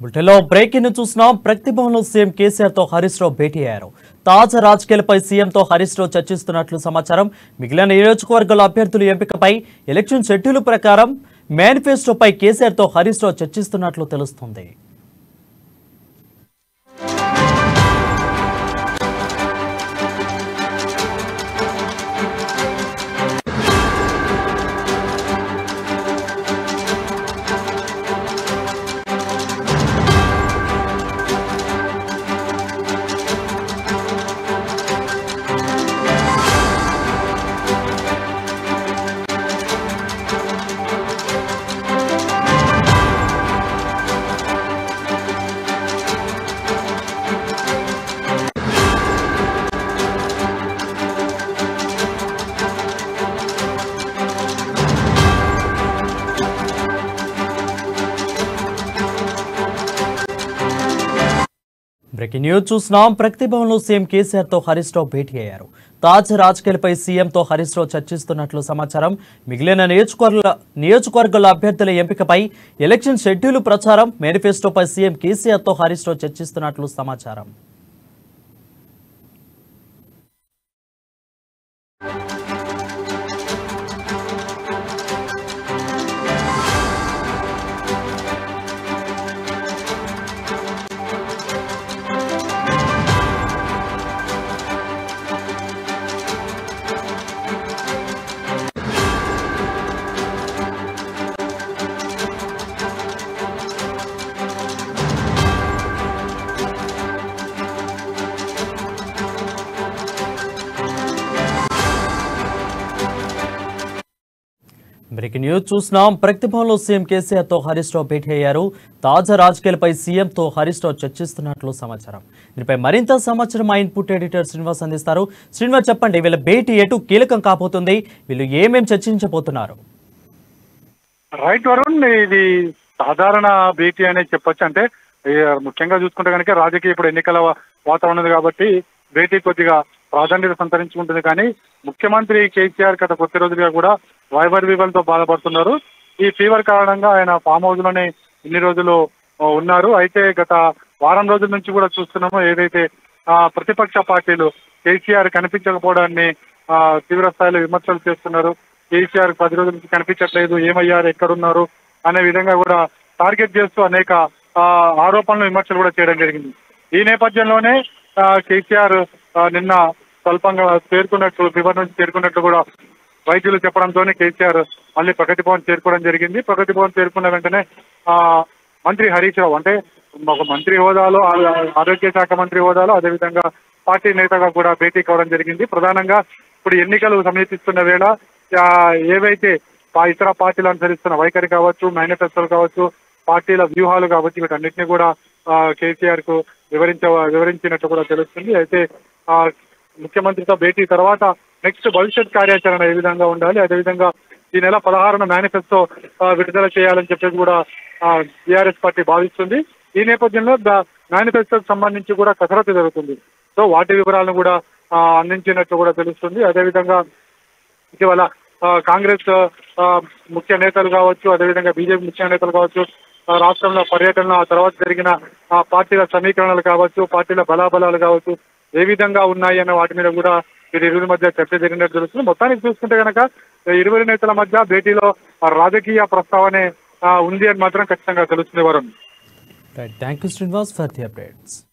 బులెటిన్లో బ్రేకింగ్ ను చూస్తున్నాం ప్రతిభవన్లో సీఎం కేసీఆర్ తో హరీష్ రావు భేటీ అయ్యారు తాజా రాజకీయాలపై సీఎంతో హరీష్ రావు చర్చిస్తున్నట్లు సమాచారం మిగిలిన నియోజకవర్గాల అభ్యర్థుల ఎంపికపై ఎలక్షన్ షెడ్యూల్ ప్రకారం మేనిఫెస్టోపై కేసీఆర్ తో హరీష్ రావు చర్చిస్తున్నట్లు తెలుస్తుంది బ్రేకింగ్ న్యూస్ చూస్తున్నాం ప్రతిభవన్లో సీఎం కేసీఆర్ తో హరీష్ రావు భేటీ అయ్యారు తాజా రాజకీయాలపై సీఎంతో హరీష్ రావు చర్చిస్తున్నట్లు సమాచారం మిగిలిన నియోజకవర్గాల నియోజకవర్గాల అభ్యర్థుల ఎంపికపై ఎలక్షన్ షెడ్యూల్ ప్రచారం మేనిఫెస్టోపై సీఎం కేసీఆర్ తో హరీష్ రావు చర్చిస్తున్నట్లు సమాచారం బ్రేకింగ్ న్యూస్ చూస్తున్నాం ప్రతిభవన్లో సీఎం కేసీఆర్ తో హరీష్ రావు భేటీ అయ్యారు తాజా రాజకీయాలపై సీఎంతో హరీష్ రావు చర్చిస్తున్నట్లు సమాచారం దీనిపై మరింత సమాచారం మా ఇన్పుట్ ఎడిటర్ శ్రీనివాస్ అందిస్తారు శ్రీనివాస్ చెప్పండి వీళ్ళ భేటీ ఎటు కీలకం కాబోతుంది వీళ్ళు ఏమేం చర్చించబోతున్నారు రైట్ వరుణ్ ఇది సాధారణ భేటీ అనేది చెప్పొచ్చు అంటే ఈ ముఖ్యంగా చూసుకుంటే కనుక రాజకీయ ఇప్పుడు ఎన్నికల వా- వాతావరణం ఉంది కాబట్టి భేటీ కొద్దిగా ప్రాధాన్యత సంతరించుకుంటుంది కానీ ముఖ్యమంత్రి కేసీఆర్ గత కొద్ది రోజులుగా కూడా వైబర్ వివల్తో బాధపడుతున్నారు ఈ ఫీవర్ కారణంగా ఆయన ఫామ్ హౌస్ లోనే ఇన్ని రోజులు ఆ, ఉన్నారు అయితే గత వారం రోజుల నుంచి కూడా చూస్తున్నాము ఏదైతే ఆ, ప్రతిపక్ష పార్టీలు కేసీఆర్ కనిపించకపోవడాన్ని ఆ, తీవ్ర స్థాయిలో విమర్శలు చేస్తున్నారు కేసీఆర్ పది రోజుల నుంచి కనిపించట్లేదు ఏమయ్యారు ఎక్కడున్నారు అనే విధంగా కూడా టార్గెట్ చేస్తూ అనేక ఆ, ఆరోపణలు విమర్శలు కూడా చేయడం జరిగింది ఈ నేపథ్యంలోనే ఆ, కేసీఆర్ ఆ, నిన్న స్వల్పంగా చేరుకున్నట్లు ఫీవర్ నుంచి చేరుకున్నట్లు కూడా వైద్యులు చెప్పడంతోనే కేసీఆర్ మళ్ళీ ప్రగతి భవన్ చేరుకోవడం జరిగింది ప్రగతి భవన్ చేరుకున్న వెంటనే ఆ మంత్రి హరీష్ రావు అంటే ఒక మంత్రి హోదాలో ఆ- ఆరోగ్య శాఖ మంత్రి హోదాలో అదేవిధంగా పార్టీ నేతగా కూడా భేటీ కావడం జరిగింది ప్రధానంగా ఇప్పుడు ఎన్నికలు సమీపిస్తున్న వేళ ఆ, ఏవైతే పా- ఇతర పార్టీలు అనుసరిస్తున్న వైఖరి కావచ్చు మేనిఫెస్టోలు కావచ్చు పార్టీల వ్యూహాలు కావచ్చు వీటన్నిటిని కూడా ఆ, కేసీఆర్ కు వివరించ వివరించినట్టు కూడా తెలుస్తుంది అయితే ఆ ముఖ్యమంత్రితో భేటీ తర్వాత నెక్స్ట్ భవిష్యత్ కార్యాచరణ ఏ విధంగా ఉండాలి అదేవిధంగా ఈ నెల పదహారున మేనిఫెస్టో ఆ, విడుదల చేయాలని చెప్పేసి కూడా టీఆర్ఎస్ పార్టీ భావిస్తుంది ఈ నేపథ్యంలో మేనిఫెస్టోకి సంబంధించి కూడా కసరత్తు జరుగుతుంది సో వాటి వివరాలను కూడా ఆ, అందించినట్లు కూడా తెలుస్తుంది అదేవిధంగా ఇటీవల ఆ, కాంగ్రెస్ ఆ, ముఖ్య నేతలు కావచ్చు అదేవిధంగా బీజేపీ ముఖ్య నేతలు కావచ్చు ఆ, రాష్ట్రంలో పర్యటన ఆ తర్వాత జరిగిన ఆ, పార్టీల సమీకరణలు కావచ్చు పార్టీల బలాబలాలు కావచ్చు ఏ విధంగా ఉన్నాయి అన్న వాటి మీద కూడా వీరి ఇరువురి మధ్య చర్చ జరిగినట్టు తెలుస్తుంది మొత్తానికి చూసుకుంటే కనుక ఇరువురి నేతల మధ్య భేటీలో ఆ, రాజకీయ ప్రస్తావనే ఆ, ఉంది అని మాత్రం ఖచ్చితంగా తెలుస్తుంది Varun right thank you Srinivas for the updates